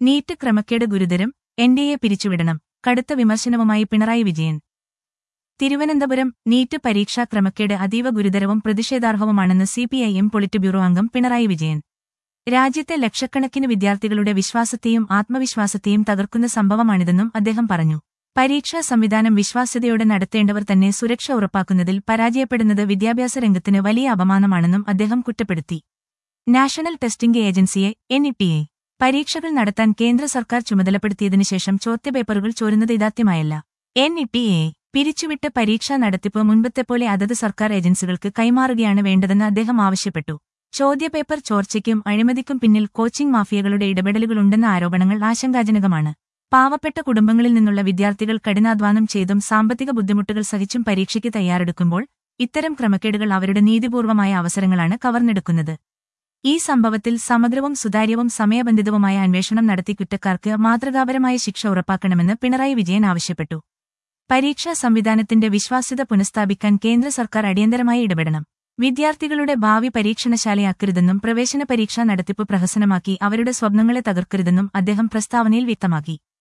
NEET ക്രമക്കേട് ഗുരുതരം N D A പിരിച്ചുവിടണം കടുത്ത വിമർശനവുമായി പിണറായി വിജയൻ തിരുവനന്തപുരം നീറ്റ് പരീക്ഷാ ക്രമക്കേട് അതീവ ഗുരുതരവും പ്രതിഷേധാർഹവുമാണെന്ന് സിപിഐഎം പൊളിറ്റ് ബ്യൂറോ അംഗം പിണറായി വിജയൻ രാജ്യത്തെ ലക്ഷക്കണക്കിന് വിദ്യാർത്ഥികളുടെ വിശ്വാസത്തെയും ആത്മവിശ്വാസത്തെയും തകർക്കുന്ന സംഭവമാണിതെന്നും അദ്ദേഹം പറഞ്ഞു പരീക്ഷാ സംവിധാനം വിശ്വാസ്യതയോടെ നടത്തേണ്ടവർ തന്നെ സുരക്ഷ ഉറപ്പാക്കുന്നതിൽ പരാജയപ്പെടുന്നത് വിദ്യാഭ്യാസ രംഗത്തിന് വലിയ അപമാനമാണെന്നും അദ്ദേഹം കുറ്റപ്പെടുത്തി നാഷണൽ ടെസ്റ്റിംഗ് ഏജൻസിയെ എൻ പരീക്ഷകൾ നടത്താൻ കേന്ദ്ര സർക്കാർ ചുമതലപ്പെടുത്തിയതിനു ശേഷം ചോദ്യപേപ്പറുകൾ ചോരുന്നത് ഇതാദ്യമായല്ല എൻ പിരിച്ചുവിട്ട് പരീക്ഷാ നടത്തിപ്പ് മുൻപത്തെപ്പോലെ അതത് സർക്കാർ ഏജൻസികൾക്ക് കൈമാറുകയാണ് വേണ്ടതെന്ന് അദ്ദേഹം ആവശ്യപ്പെട്ടു ചോദ്യപേപ്പർ ചോർച്ചയ്ക്കും അഴിമതിക്കും പിന്നിൽ കോച്ചിംഗ് മാഫിയകളുടെ ഇടപെടലുകളുണ്ടെന്ന ആരോപണങ്ങൾ ആശങ്കാജനകമാണ് പാവപ്പെട്ട കുടുംബങ്ങളിൽ നിന്നുള്ള വിദ്യാർത്ഥികൾ കഠിനാധ്വാനം ചെയ്തും സാമ്പത്തിക ബുദ്ധിമുട്ടുകൾ സഹിച്ചും പരീക്ഷയ്ക്ക് തയ്യാറെടുക്കുമ്പോൾ ഇത്തരം ക്രമക്കേടുകൾ അവരുടെ നീതിപൂർവമായ അവസരങ്ങളാണ് കവർന്നെടുക്കുന്നത് ഈ സംഭവത്തിൽ സമഗ്രവും സുതാര്യവും സമയബന്ധിതവുമായ അന്വേഷണം നടത്തി കുറ്റക്കാർക്ക് മാതൃകാപരമായ ശിക്ഷ ഉറപ്പാക്കണമെന്ന് പിണറായി വിജയൻ ആവശ്യപ്പെട്ടു പരീക്ഷാ സംവിധാനത്തിന്റെ വിശ്വാസ്യത പുനഃസ്ഥാപിക്കാൻ കേന്ദ്ര സർക്കാർ അടിയന്തരമായി ഇടപെടണം വിദ്യാർത്ഥികളുടെ ഭാവി പരീക്ഷണശാലയാക്കരുതെന്നും പ്രവേശന പരീക്ഷാ നടത്തിപ്പ് പ്രഹസനമാക്കി അവരുടെ സ്വപ്നങ്ങളെ തകർക്കരുതെന്നും അദ്ദേഹം പ്രസ്താവനയിൽ വ്യക്തമാക്കി